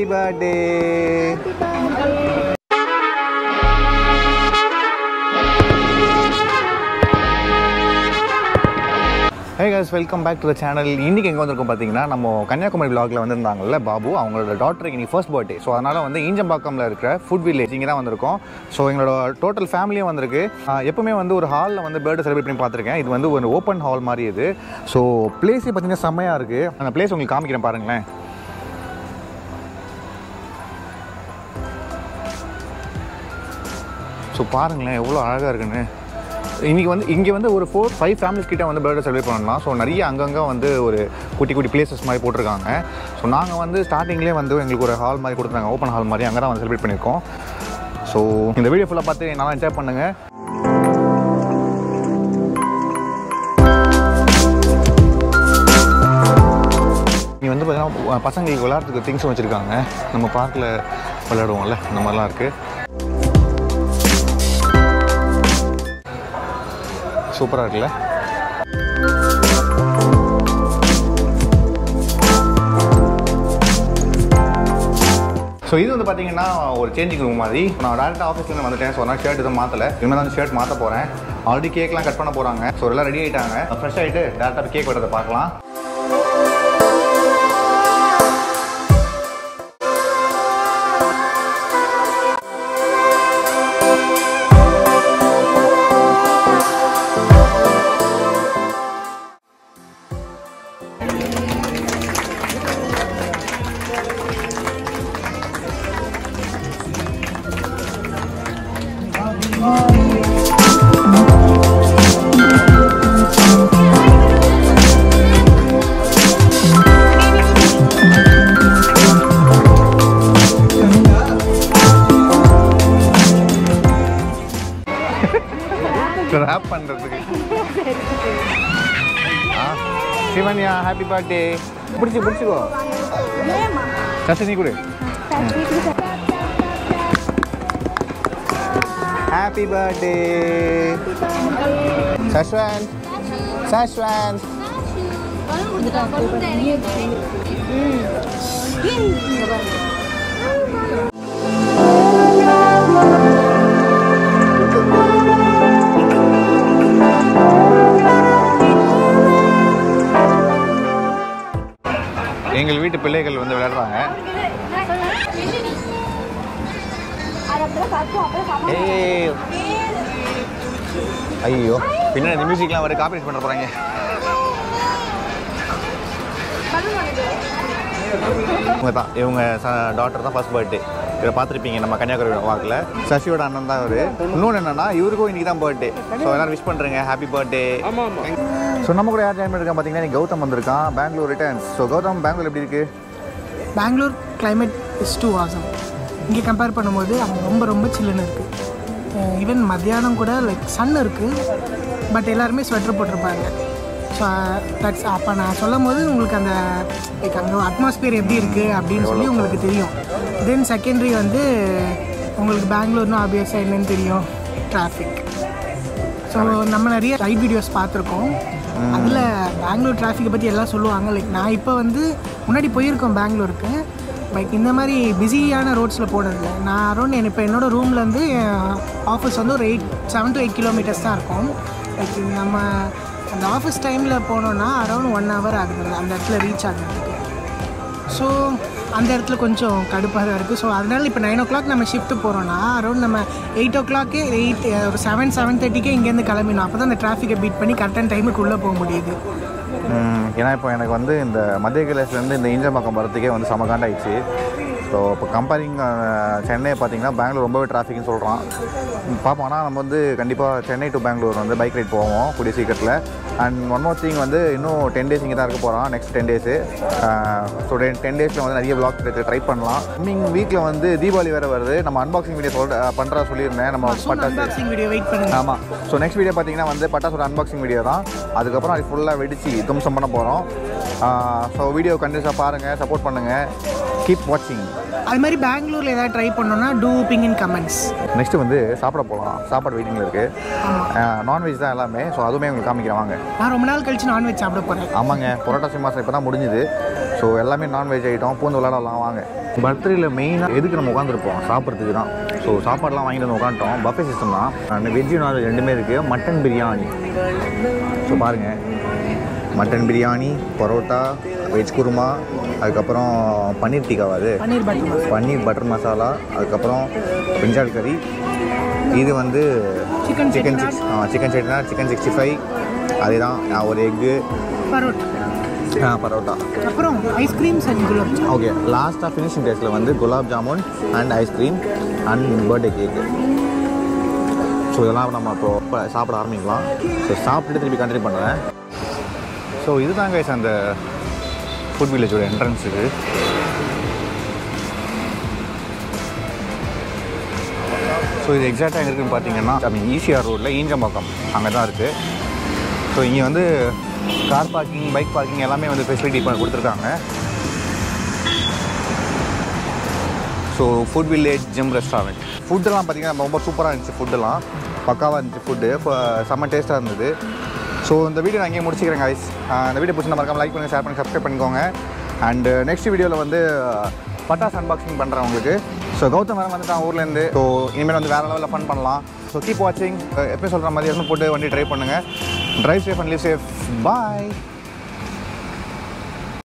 Happy birthday hey guys welcome back to the channel இன்றைக்கி எங்கே வந்திருக்கோம் பார்த்தீங்கன்னா நம்ம கன்னியாகுமரி vlogல வந்திருந்தாங்கல்ல பாபு அவங்களோட டாக்டருக்கு இன்னைக்கு ஃபர்ஸ்ட் பர்த்டே ஸோ அதனால் வந்து ஈஞ்சம்பாக்கம்ல இருக்கிற ஃபுட் வில்லேஜ் இங்கே தான் வந்திருக்கோம் ஸோ எங்களோட டோட்டல் ஃபேமிலியும் வந்திருக்கு ஆஹ் எப்பவுமே வந்து ஒரு ஹாலில் வந்து பர்த்டே செலிப்ரேட் பண்ணி பார்த்துருக்கேன் இது வந்து ஒரு ஓப்பன் ஹால் மாதிரி இது ஸோ பிளேஸே பார்த்தீங்கன்னா செம்மையாக இருக்குது அந்த பிளேஸ் உங்களுக்கு காமிக்கிறேன் பாருங்களேன் ஸோ பாருங்களேன் எவ்வளோ அழகாக இருக்குன்னு இன்றைக்கி வந்து இங்கே வந்து ஒரு ஃபோர் ஃபைவ் ஃபேமிலிஸ் கிட்ட வந்து பர்த்டே செலிப்ரேட் பண்ணலாம் ஸோ நிறைய அங்கங்கே வந்து ஒரு குட்டி குட்டி பிளேசஸ் மாதிரி போட்டிருக்காங்க ஸோ நாங்கள் வந்து ஸ்டார்டிங்லேயே வந்து எங்களுக்கு ஒரு ஹால் மாதிரி கொடுத்துருக்காங்க ஓப்பன் ஹால் மாதிரி அங்கே தான் வந்து செலிப்ரேட் பண்ணியிருக்கோம் ஸோ இந்த வீடியோ ஃபுல்லாக பார்த்து நல்லா என்ஜாய் பண்ணுங்கள் இங்கே வந்து பார்த்தீங்கன்னா பசங்களுக்கு விளையாடுறதுக்கு திங்ஸும் வச்சுருக்காங்க நம்ம பார்க்கில் விளையாடுவோம்ல அந்த மாதிரிலாம் இருக்குது சூப்பராக இருக்குல்ல ஸோ இது வந்து பார்த்தீங்கன்னா ஒரு சேஞ்சிங் ரூம் மாதிரி நான் டேரெக்டாக ஆஃபீஸ்லேருந்து வந்துட்டேன் ஸோ நான் ஷர்ட் எதுவும் மாற்றலை இனிமேல் தான் ஷர்ட் மாற்ற போகிறேன் ஆல்ரெடி கேக்லாம் கட் பண்ண போகிறாங்க ஸோ எல்லாம் ரெடி ஆகிட்டாங்க ஃப்ரெஷ் ஆகிட்டு டேரெக்டாக கேக் வெட்டுறதை பார்க்கலாம் ரேப் பண்ணுறதுக்கு ஆ சிவன்யா ஹாப்பி பர்த்டே பிடிச்சி பிடிச்சிக்கோ சசி நீ கொடு ஹாப்பி பர்த்டே சஷ்வந்த் சஷ்வந்த் எங்கள் வீட்டு பிள்ளைகள் வந்து விளையாடுறாங்க ஏய் ஐயோ பின்னாடி மியூசிக்லாம் வர காப்பரேட் பண்ண போகிறாங்க இவங்க தான் இவங்க டாக்டர் தான் ஃபர்ஸ்ட் பர்த்டே இதை பார்த்துருப்பீங்க நம்ம கன்னியாகுமரி வாக்கில் சசியோட அண்ணன் தான் இவர் இன்னொன்று என்னன்னா இவருக்கும் இன்னைக்கு தான் பர்த்டே ஸோ எல்லாரும் விஷ் பண்ணுறேங்க ஹாப்பி பர்த்டே ஸோ நம்ம கூட யார் ஜாயின் பண்ணிருக்கான் பார்த்தீங்கன்னா இன்னைக்கு கௌதம் வந்திருக்கான் பெங்களூர் ரிட்டர்ன்ஸ் ஸோ கௌதம் பெங்களூர் எப்படி இருக்கு Bangalore climate is too awesome இங்கே கம்பேர் பண்ணும்போது அங்கே ரொம்ப ரொம்ப சில்லுன்னு இருக்குது ஈவன் மத்தியானம் கூட லைக் சன் இருக்குது பட் எல்லாருமே ஸ்வெட்டர் போட்டிருப்பாங்க ஸோ தட்ஸ் அப்போ நான் சொல்லும் போது உங்களுக்கு அந்த லைக் அங்கே அட்மாஸ்பியர் எப்படி இருக்குது அப்படின்னு சொல்லி உங்களுக்கு தெரியும் தென் செகண்டரி வந்து உங்களுக்கு பெங்களூர்னு ஆப்வியஸாக என்னன்னு தெரியும் டிராஃபிக் ஸோ நம்ம நிறைய ரைட் வீடியோஸ் பார்த்துருக்கோம் அதில் பெங்களூர் டிராஃபிக்கை பற்றி எல்லாம் சொல்லுவாங்க லைக் நான் இப்போ வந்து முன்னாடி போயிருக்கோம் பெங்களூருக்கு லைக் இந்த மாதிரி பிஸியான ரோட்ஸில் போனதில்லை நான் அரௌண்ட் இப்போ என்னோட ரூம்லேருந்து ஆஃபீஸ் வந்து ஒரு eight seven to eight kilometres தான் இருக்கும் லைக் நம்ம அந்த ஆஃபீஸ் டைமில் போனோன்னா அரௌண்ட் ஒன் ஹவர் ஆகுது அந்த இடத்துல ரீச் ஆகுறதுக்கு ஸோ அந்த இடத்துல கொஞ்சம் கடுப்பாக தான் இருக்குது ஸோ அதனால இப்போ நைன் ஓ கிளாக் நம்ம ஷிஃப்ட் போகிறோன்னா அரௌண்ட் நம்ம எயிட் ஓ கிளாக்கு எயிட் ஒரு செவன் செவன் தேர்ட்டிக்கே இங்கேருந்து கிளம்பினோம் அப்போ தான் அந்த டிராஃபிக்கை பீட் பண்ணி கரெக்டான டைமுக்கு உள்ளே போக முடியுது ம், ஏன்னா இப்போ எனக்கு வந்து இந்த மத்திய கிளேஸ்லேருந்து இந்த இஞ்சம்பாக்கம் வரத்துக்கே வந்து செம காண்டாயிடுச்சு ஸோ இப்போ கம்பேரிங் சென்னை பார்த்தீங்கன்னா பெங்களூர் ரொம்பவே டிராஃபிக்னு சொல்கிறான் பார்ப்போம் ஆனால் நம்ம வந்து கண்டிப்பாக சென்னை டு பெங்களூர் வந்து பைக் ரைட் போவோம் கூடிய சீக்கிரத்தில் அண்ட் ஒன் மோர் திங் வந்து இன்னும் டென் டேஸ் இங்கே தான் இருக்க போகிறோம் next ten days so ten டேஸில் வந்து நிறைய vlog எடுத்து ட்ரை பண்ணலாம் கம்மிங் வீக்கில் வந்து தீபாவளி வேறு வருது நம்ம அன்பாக்சிங் வீடியோ சொல்ற பண்ணுறா சொல்லியிருந்தேன் நம்ம பட்டாசு அன்பாக்சிங் வீடியோ வெயிட் பண்ணுங்க ஆமாம் ஸோ நெக்ஸ்ட் வீடியோ பார்த்தீங்கன்னா வந்து பட்டாசோட அன்பாக்சிங் வீடியோ தான் அதுக்கப்புறம் அது ஃபுல்லாக வெடிச்சு தும்சம் பண்ண போகிறோம் ஸோ வீடியோ கண்டினியூஸாக பாருங்கள் சப்போர்ட் பண்ணுங்கள் கீப் வாட்சிங் அது மாதிரி பெங்களூரில் ஏதாவது ட்ரை பண்ணோன்னா do ping in comments next வந்து சாப்பிட போகலாம் சாப்பாடு வெயிட்டிங்கில் இருக்குது நான்வெஜ் தான் எல்லாமே ஸோ அதுவுமே உங்களுக்கு காமிக்கிறேன் வாங்க நான் ரொம்ப நாள் கழிச்சு நான்வெஜ் சாப்பிட போகிறேன் ஆமாங்க பரோட்டா சிம்மாசம் இப்போ தான் முடிஞ்சுது ஸோ எல்லாமே நான்வெஜ் ஐட்டம் பூந்து விளாடலாம் வாங்க பர்த்டேயில் மெயினாக எதுக்கு நம்ம உட்காந்துருப்போம் சாப்பிட்றதுக்கு தான் ஸோ சாப்பாடுலாம் வாங்கிட்டு வந்து உட்காந்துட்டோம் பஃபே சிஸ்டம் தான் வெஜ்ஜு நான்வெஜ் ரெண்டுமே இருக்குது மட்டன் பிரியாணி ஸோ பாருங்கள் மட்டன் பிரியாணி பரோட்டா வெஜ் குருமா அதுக்கப்புறம் பன்னீர் டிக்காவா அது பன்னீர் பட்டர் மசாலா பன்னீர் பட்டர் மசாலா அதுக்கப்புறம் பிஞ்சால் கறி இது வந்து Chicken சிக்கன் சிக்ஸ் சிக்கன் சட்னா சிக்கன் சிக்ஸ்டி ஃபைவ் அதுதான் ஒரு எக்கு பரோட்டா பரோட்டா அப்புறம் ice creams and gulab jamun okay லாஸ்ட்டாக ஃபினிஷிங் டேஸ்ட்டில் வந்து gulab jamun and ice cream and birthday cake so இதெல்லாம் நம்ம இப்போ இப்போ சாப்பிட ஆரம்பிக்கலாம் ஸோ சாப்பிட்டுட்டு திருப்பி கண்டினியூ பண்ணுறேன் ஸோ இதுதான் கைஸ் அந்த ஃபுட் வில்லேஜோட என்ட்ரன்ஸ் இது ஸோ இது எக்ஸாக்டாக எங்கே இருக்குன்னு பார்த்தீங்கன்னா ஐ மீன் ஈசிஆர் ரோட்டில் ஈஞ்சம்பாக்கம் அங்கே தான் இருக்குது ஸோ இங்கே வந்து கார் பார்க்கிங் பைக் பார்க்கிங் எல்லாமே வந்து ஃபெசிலிட்டி பண்ணி கொடுத்துருக்காங்க so food village gym restaurant ஃபுட்டெல்லாம் பார்த்தீங்கன்னா ரொம்ப சூப்பராக இருந்துச்சு ஃபுட்டெல்லாம் பக்காவாக இருந்துச்சு ஃபுட்டு செம்ம டேஸ்ட்டாக இருந்தது ஸோ இந்த வீடியோ நான் இங்கே முடிச்சுக்கிறேன் guys. ஆஹ் இந்த வீடியோ பிடிச்சி மறக்காம லைக் பண்ணுங்கள் ஷேர் பண்ணி சப்ஸ்கிரைப் பண்ணிக்கோங்க அண்ட் நெக்ஸ்ட் வீடியோவில் வந்து பட்டாஸ் அன்பாக்சிங் பண்ணுறேன் உங்களுக்கு ஸோ கௌதம் வேறு வந்துட்டான் ஊர்லேருந்து ஸோ இனிமேல் வந்து வேறு லெவலில் ஃபன் பண்ணலாம் ஸோ கீப் வாட்சிங் எப்பயும் சொல்கிற மாதிரி எதுவும் போட்டு வண்டி ட்ரைவ் பண்ணுங்கள் drive safe and leave safe bye